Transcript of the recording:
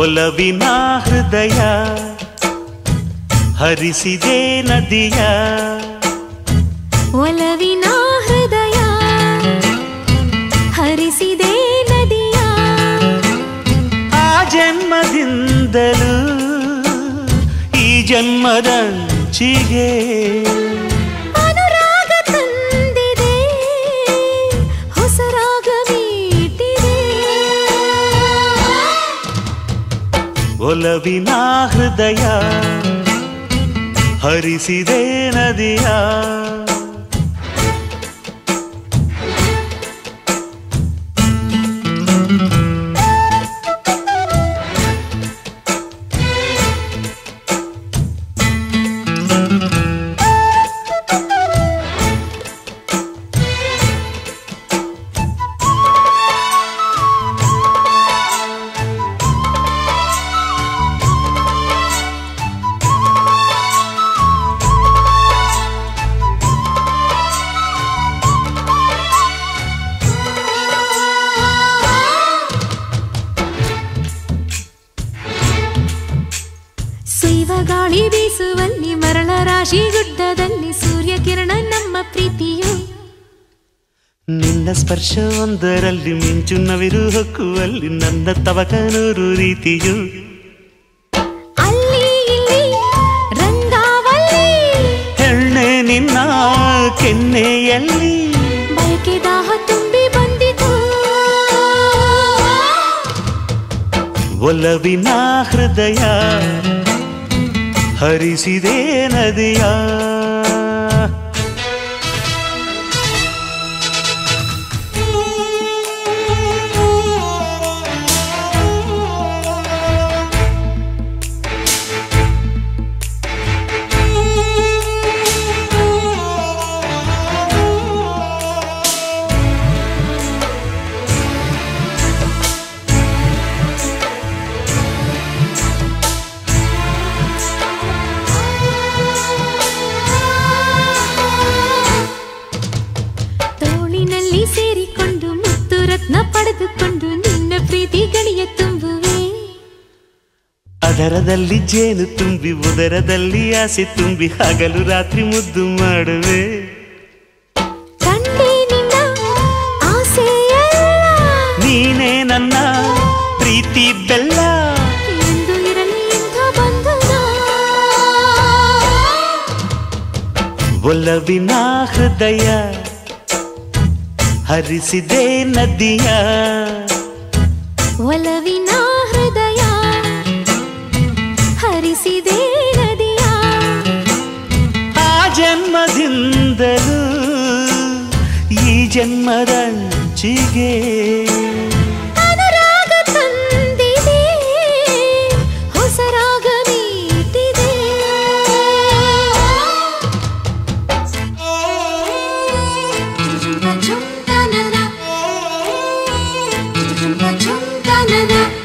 ಒಲವಿನ ಹೃದಯ ಹರಿಸಿದೆ ನದಿಯ ಒಲವಿನ ಹೃದಯ ಹರಿಸಿದೆ ನದಿಯ ಆ ಜನ್ಮದಿಂದಲೂ ಈ ಜನ್ಮದಂಚಿಗೆ ಅನುರಾಗ ತಂದಿದೆ ಹೊಸ ರಾಗ ಮೀಟಿದೆ ಒಲವಿನ ಹೃದಯ ಹರಿಸಿದೆ ನದಿಯ ಸುಯ್ವ ಗಾಳಿ ಬೀಸುವಲ್ಲಿ ಮರಳ ರಾಶಿ ಗುಡ್ಡದಲ್ಲಿ ಸೂರ್ಯ ಕಿರಣ ನಮ್ಮ ಪ್ರೀತಿಯು ನಿನ್ನ ಸ್ಪರ್ಶ ಒಂದರಲ್ಲಿ ಮಿಂಚು ನವಿರು ಹೊಕ್ಕುವಲ್ಲಿ ನನ್ನ ತವಕ ನೂರು ರೀತಿಯು ಅಲ್ಲಿ ಇಲ್ಲಿ ರಂಗಾವಲ್ಲಿ ಹೆಣ್ಣೆ ನಿನ್ನ ಕೆನ್ನೆಯಲ್ಲಿ ಬಯಕೆ ದಾಹ ತುಂಬಿ ಬಂದಿತು ಒಲವಿನ ಹೃದಯ ಹರಿಸಿದೆ ನದಿಯ ತೋಳಿನಲ್ಲಿ ಸೇರಿಕೊಂಡು ಮುತ್ತು ರತ್ನ ಪಡೆದುಕೊಂಡು ನಿನ್ನ ಪ್ರೀತಿ ಗಣಿಯ ತುಂಬುವೆ ಅದರದಲ್ಲಿ ಜೇನು ತುಂಬಿ ಉದರದಲ್ಲಿ ಆಸೆ ತುಂಬಿ ಹಗಲು ರಾತ್ರಿ ಮುದ್ದು ಮಾಡುವೆ ಕಂಡೆ ನಿನ್ನ ಆಸೆಯಲ್ಲ ನೀನೇ ನನ್ನ ಪ್ರೀತಿ ಬೆಲ್ಲ ಎಂದು ಇರಲಿ ಇಂಥ ಬಂಧನ ಒಲವಿನ ಹೃದಯ ಹರಿಸಿದೆ ನದಿಯ ಒಲವಿನ ಹೃದಯ ಹರಿಸಿದೆ ನದಿಯ ಆ ಜನ್ಮದಿಂದಲೂ ಈ ಜನ್ಮದಂಚಿಗೆ ಅನುರಾಗ ತಂದಿದೆ ಹೊಸ ರಾಗ ಮೀಟಿದೆ ಝುಮ್ಕ ಝುಮ್ಕ ನನ. ಝುಮ್ಕ ಝುಮ್ಕ ನನ.